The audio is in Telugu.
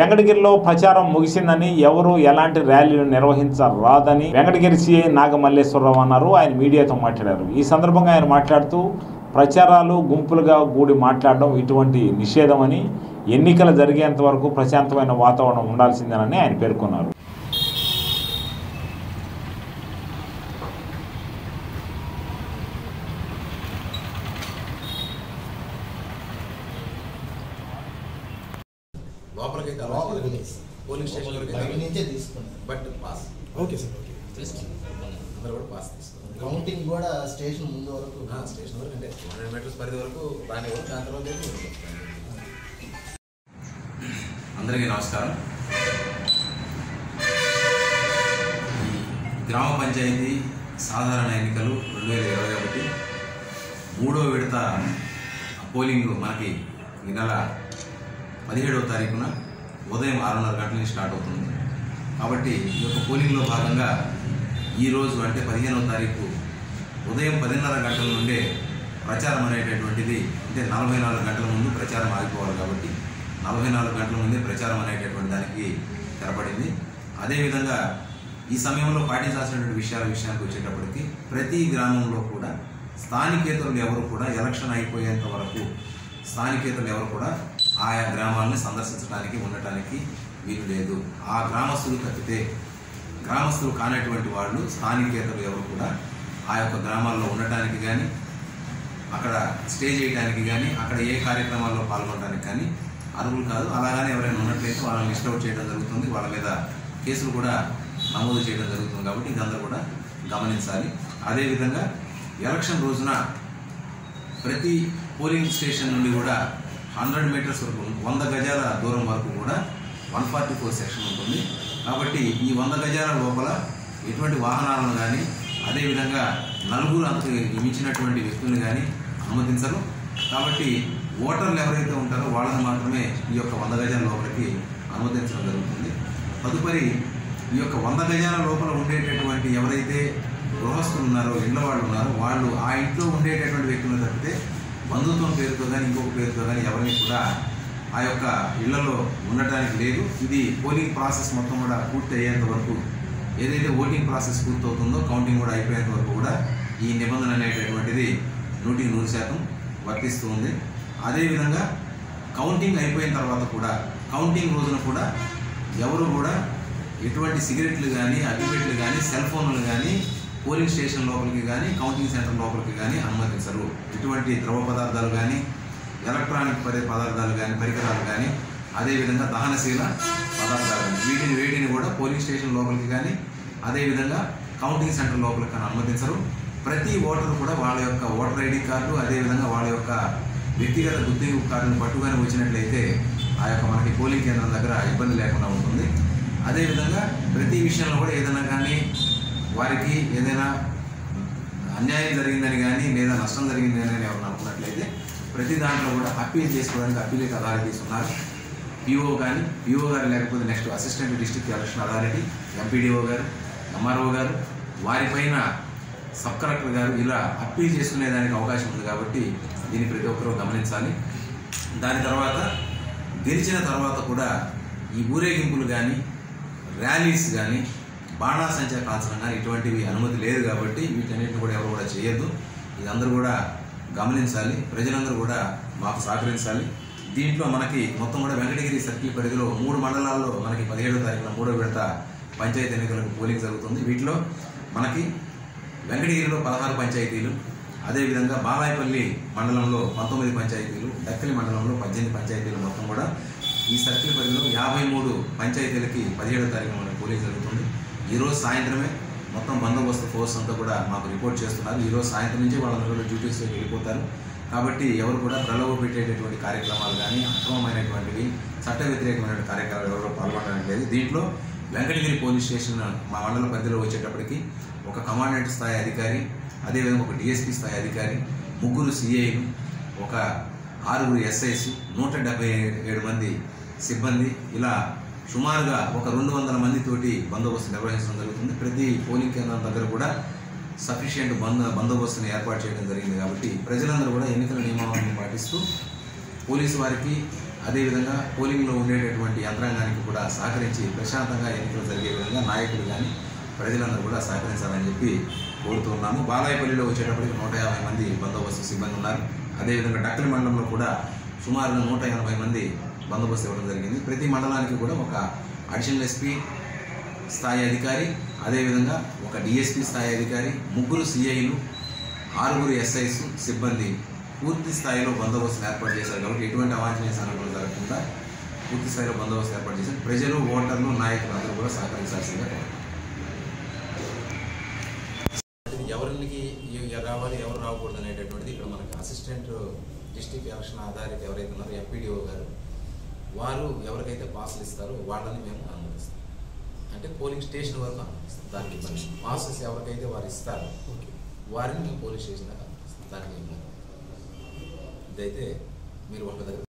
వెంకటగిరిలో ప్రచారం ముగిసిందని ఎవరు ఎలాంటి ర్యాలీలు నిర్వహించరాదని వెంకటగిరి సీఐ నాగమల్లేశ్వరరావు అన్నారు ఆయన మీడియాతో మాట్లాడారు ఈ సందర్భంగా ఆయన మాట్లాడుతూ ప్రచారాలు గుంపులుగా కూడి మాట్లాడడం ఇటువంటి నిషేధమని ఎన్నికలు జరిగేంత వరకు ప్రశాంతమైన వాతావరణం ఉండాల్సిందేనని ఆయన పేర్కొన్నారు లోపలికి లోపలికి లేదు. పోలింగ్ స్టేషన్ వరకు బయట నుంచే తీసుకున్నాం but pass okay sir okay అందరూ కూడా పాస్ తీసుకున్నారు కౌంటింగ్ కూడా స్టేషన్ ముందు వరకు ఆ, స్టేషన్ వరకు అంటే హండ్రెడ్ మీటర్స్ పరిధి వరకు రాని వరకు దాని తర్వాత అయితే ఊరికి వస్తాను. అందరికీ నమస్కారం ఈ గ్రామ పంచాయతీ సాధారణ ఎన్నికలు రెండు వేల ఇరవై ఒకటి మూడో విడత పోలింగ్ మనకి ఈ నెల పదిహేడవ తారీఖున ఉదయం ఆరున్నర గంటల నుంచి స్టార్ట్ అవుతుంది కాబట్టి ఈ యొక్క పోలింగ్లో భాగంగా ఈ రోజు అంటే పదిహేనవ తారీఖు ఉదయం పదిన్నర గంటల నుండే ప్రచారం అనేటటువంటిది అంటే నలభై నాలుగు గంటల ముందు ప్రచారం ఆగిపోవాలి కాబట్టి నలభై నాలుగు గంటల ముందే ప్రచారం అనేటటువంటి దానికి తెరపడింది అదేవిధంగా ఈ సమయంలో పాటించాల్సినటువంటి విషయాల విషయానికి వచ్చేటప్పటికి ప్రతి గ్రామంలో కూడా స్థానికేతరులు ఎవరు కూడా ఎలక్షన్ అయిపోయేంత వరకు స్థానికేతరులు ఎవరు కూడా ఆయా గ్రామాలను సందర్శించడానికి ఉండటానికి వీలు లేదు ఆ గ్రామస్తులు తప్పితే గ్రామస్తులు కానటువంటి వాళ్ళు స్థానికేతరులు ఎవరు కూడా ఆ యొక్క గ్రామాల్లో ఉండటానికి కానీ అక్కడ స్టే చేయడానికి కానీ అక్కడ ఏ కార్యక్రమాల్లో పాల్గొనడానికి కానీ అర్హులు కాదు అలాగనే ఎవరైనా ఉన్నట్లయితే వాళ్ళని లిస్ట్ అవుట్ చేయడం జరుగుతుంది వాళ్ళ మీద కేసులు కూడా నమోదు చేయడం జరుగుతుంది కాబట్టి ఇదంతా కూడా గమనించాలి అదేవిధంగా ఎలక్షన్ రోజున ప్రతి పోలింగ్ స్టేషన్ నుండి కూడా హండ్రెడ్ మీటర్స్ వరకు వంద గజాల దూరం వరకు కూడా వన్ ఫార్టీ ఫోర్ సెక్షన్ ఉంటుంది కాబట్టి ఈ వంద గజాల లోపల ఎటువంటి వాహనాలను కానీ అదేవిధంగా నలుగురు అంత మించినటువంటి వ్యక్తులను కానీ అనుమతించరు కాబట్టి ఓటర్లు ఎవరైతే ఉంటారో వాళ్ళని మాత్రమే ఈ యొక్క వంద గజాల లోపలికి అనుమతించడం జరుగుతుంది తదుపరి ఈ యొక్క వంద గజాల లోపల ఉండేటటువంటి ఎవరైతే గృహస్థులు ఉన్నారో ఇళ్ళ వాళ్ళు ఉన్నారో వాళ్ళు ఆ ఇంట్లో ఉండేటటువంటి వ్యక్తులను తప్పితే బంధుత్వం పేరుతో కానీ ఇంకొక పేరుతో కానీ ఎవరిని కూడా ఆ యొక్క ఇళ్లలో ఉండటానికి లేదు ఇది పోలింగ్ ప్రాసెస్ మొత్తం కూడా పూర్తి అయ్యేంత వరకు ఏదైతే ఓటింగ్ ప్రాసెస్ పూర్తవుతుందో కౌంటింగ్ కూడా అయిపోయేంత వరకు కూడా ఈ నిబంధన అనేటటువంటిది నూటికి నూరు శాతం వర్తిస్తూ ఉంది అదేవిధంగా కౌంటింగ్ అయిపోయిన తర్వాత కూడా కౌంటింగ్ రోజున కూడా ఎవరు కూడా ఎటువంటి సిగరెట్లు కానీ అగ్గిపెట్లు కానీ సెల్ ఫోన్లు కానీ పోలింగ్ స్టేషన్ లోపలికి కానీ కౌంటింగ్ సెంటర్ లోపలికి కానీ అనుమతించరు ఇటువంటి ద్రవ పదార్థాలు కానీ ఎలక్ట్రానిక్ పరి పదార్థాలు కానీ పరికరాలు కానీ అదేవిధంగా దహనశీల పదార్థాలు కానీ వీటిని వేటిని కూడా పోలింగ్ స్టేషన్ లోపలికి కానీ అదేవిధంగా కౌంటింగ్ సెంటర్ లోపలికి కానీ అనుమతించరు ప్రతి ఓటరు కూడా వాళ్ళ యొక్క ఓటర్ ఐడి కార్డు అదేవిధంగా వాళ్ళ యొక్క వ్యక్తిగత గుర్తింపు కార్డును పట్టుకొని వచ్చినట్లయితే ఆ యొక్క మనకి పోలింగ్ కేంద్రం దగ్గర ఇబ్బంది లేకుండా ఉంటుంది అదేవిధంగా ప్రతి విషయంలో కూడా ఏదైనా కానీ వారికి ఏదైనా అన్యాయం జరిగిందని కానీ లేదా నష్టం జరిగిందని కానీ ఎవరు అనుకున్నట్లయితే ప్రతి దాంట్లో కూడా అప్పీల్ చేసుకోవడానికి అప్పీలేట్ అథారిటీస్ ఉన్నారు పిఓ కానీ పిఓ గారు లేకపోతే next assistant district election authority MPDO గారు ఎంఆర్ఓ గారు వారిపైన సబ్ కలెక్టర్ గారు ఇలా అప్పీల్ చేసుకునేదానికి అవకాశం ఉంది కాబట్టి దీన్ని ప్రతి ఒక్కరూ గమనించాలి దాని తర్వాత గెలిచిన తర్వాత కూడా ఈ ఊరేగింపులు కానీ ర్యాలీస్ కానీ బాణాసంచా కాల్చడం కానీ ఇటువంటివి అనుమతి లేదు కాబట్టి వీటన్నిటిని కూడా ఎవరు కూడా చేయొద్దు ఇదందరూ కూడా గమనించాలి ప్రజలందరూ కూడా మాకు సహకరించాలి దీంట్లో మనకి మొత్తం కూడా వెంకటగిరి సర్కిల్ పరిధిలో మూడు మండలాల్లో మనకి పదిహేడో తారీఖున మూడో విడత పంచాయతీ ఎన్నికలకు పోలింగ్ జరుగుతుంది వీటిలో మనకి వెంకటగిరిలో పదహారు పంచాయతీలు అదేవిధంగా బాలాయపల్లి మండలంలో పంతొమ్మిది పంచాయతీలు దక్కలి మండలంలో పద్దెనిమిది పంచాయతీలు మొత్తం కూడా ఈ సర్కిల్ పరిధిలో యాభై మూడు పంచాయతీలకి పదిహేడో తారీఖున మనకి పోలింగ్ జరుగుతుంది ఈరోజు సాయంత్రమే మొత్తం బందోబస్తు ఫోర్స్ అంతా కూడా మాకు రిపోర్ట్ చేస్తున్నారు ఈరోజు సాయంత్రం నుంచి వాళ్ళందరూ కూడా డ్యూటీస్లోకి వెళ్ళిపోతారు కాబట్టి ఎవరు కూడా ప్రలోభ పెట్టేటటువంటి కార్యక్రమాలు కానీ అక్రమమైనటువంటివి చట్ట వ్యతిరేకమైన కార్యక్రమాలు ఎవరు పాల్గొనడానికి లేదు దీంట్లో వెంకటగిరి పోలీస్ స్టేషన్ మా మండల పరిధిలో వచ్చేటప్పటికి ఒక కమాండెంట్ స్థాయి అధికారి అదేవిధంగా ఒక డిఎస్పీ స్థాయి అధికారి ముగ్గురు సిఐలు ఒక ఆరుగురు ఎస్ఐస్ నూట డెబ్బై ఏడు మంది సిబ్బంది ఇలా సుమారుగా ఒక రెండు వందల మంది తోటి బందోబస్తు నిర్వహించడం జరుగుతుంది ప్రతి పోలింగ్ కేంద్రం దగ్గర కూడా సఫిషియంట్ బంద బందోబస్తుని ఏర్పాటు చేయడం జరిగింది కాబట్టి ప్రజలందరూ కూడా ఎన్నికల నియమావళిని పాటిస్తూ పోలీసు వారికి అదేవిధంగా పోలింగ్లో ఉండేటటువంటి యంత్రాంగానికి కూడా సహకరించి ప్రశాంతంగా ఎన్నికలు జరిగే విధంగా నాయకులు కానీ ప్రజలందరూ కూడా సహకరించాలని చెప్పి కోరుతున్నాము బాలాయపల్లిలో వచ్చేటప్పటికి నూట యాభై మంది బందోబస్తు సిబ్బంది ఉన్నారు అదేవిధంగా డక్కలి మండలంలో కూడా సుమారుగా నూట ఎనభై మంది బందోబస్తు ఇవ్వడం జరిగింది ప్రతి మండలానికి కూడా ఒక అడిషనల్ ఎస్పీ స్థాయి అధికారి అదేవిధంగా ఒక డిఎస్పీ స్థాయి అధికారి ముగ్గురు సిఐలు ఆరుగురు ఎస్ఐస్ సిబ్బంది పూర్తి స్థాయిలో బందోబస్తును ఏర్పాటు చేశారు కాబట్టి ఎటువంటి అవాంఛనీయ సంఘటనలు జరగకుండా పూర్తి స్థాయిలో బందోబస్తు ఏర్పాటు చేశారు ప్రజలు ఓటర్లు నాయకులు అందరూ కూడా సహకరించాల్సిందిగా కోరుతున్నాను. ఇది ఎవరికి ఎ- రావాలి ఎవరు రాకూడదు అనేటటువంటిది ఇక్కడ మనకి అసిస్టెంట్ డిస్ట్రిక్ట్ ఎలక్షన్ అథారిటీ ఎవరైతే ఉన్నారో ఎంపీడీఓ గారు వారు ఎవరికైతే పాసులు ఇస్తారో వాళ్ళని మేము అనుమతిస్తాం అంటే పోలింగ్ స్టేషన్ వరకు అనుమతిస్తాం దానికి ఇబ్బంది పాసెస్ ఎవరికైతే వారు ఇస్తారో వారిని మేము పోలీస్ స్టేషన్ దాకా అనుమతిస్తాం దానికి ఏం లేదు. ఇదైతే మీరు ఒక దగ్గర